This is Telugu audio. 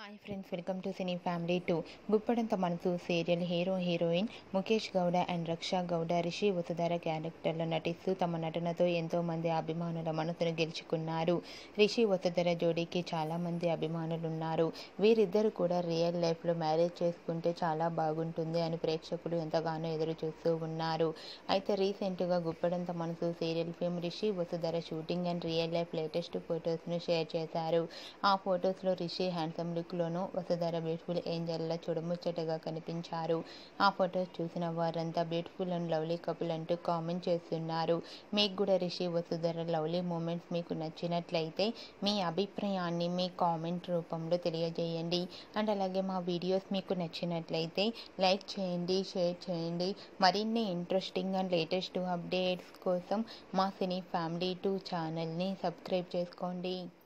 hi friends welcome to cine family two Guppedantha Manasu serial hero heroine Mukesh Gowda and Raksha Gowda Rishi Vasudhara క్యారెక్టర్లో నటిస్తూ తమ నటనతో ఎంతో మంది అభిమానుల మనసును గెలుచుకున్నారు రిషి వసుధర జోడీకి చాలా మంది అభిమానులు ఉన్నారు వీరిద్దరు కూడా రియల్ లైఫ్లో మ్యారేజ్ చేసుకుంటే చాలా బాగుంటుంది అని ప్రేక్షకులు ఎంతగానో ఎదురు చూస్తూ ఉన్నారు అయితే రీసెంట్గా Guppedantha Manasu serial film Rishi Vasudhara shooting and real life latest ఫొటోస్ను షేర్ చేశారు ఆ ఫొటోస్లో రిషి హ్యాండ్సమ్ లుక్లోనూ వసుధర బ్యూటిఫుల్ ఏంజల్లా చూడముచ్చటగా కనిపించారు ఆ ఫొటోస్ చూసిన వారంతా బ్యూటిఫుల్ అండ్ లవ్లీ కపుల్ అంటూ కామెంట్ చేస్తున్నారు మీకు కూడా రిషి వసుధర లవ్లీ మూమెంట్స్ మీకు నచ్చినట్లయితే మీ అభిప్రాయాన్ని మీ కామెంట్ రూపంలో తెలియజేయండి అండ్ అలాగే మా వీడియోస్ మీకు నచ్చినట్లయితే లైక్ చేయండి షేర్ చేయండి మరిన్ని ఇంట్రెస్టింగ్ అండ్ లేటెస్ట్ అప్డేట్స్ కోసం మా సినీ ఫ్యామిలీ టూ ఛానల్ని సబ్స్క్రైబ్ చేసుకోండి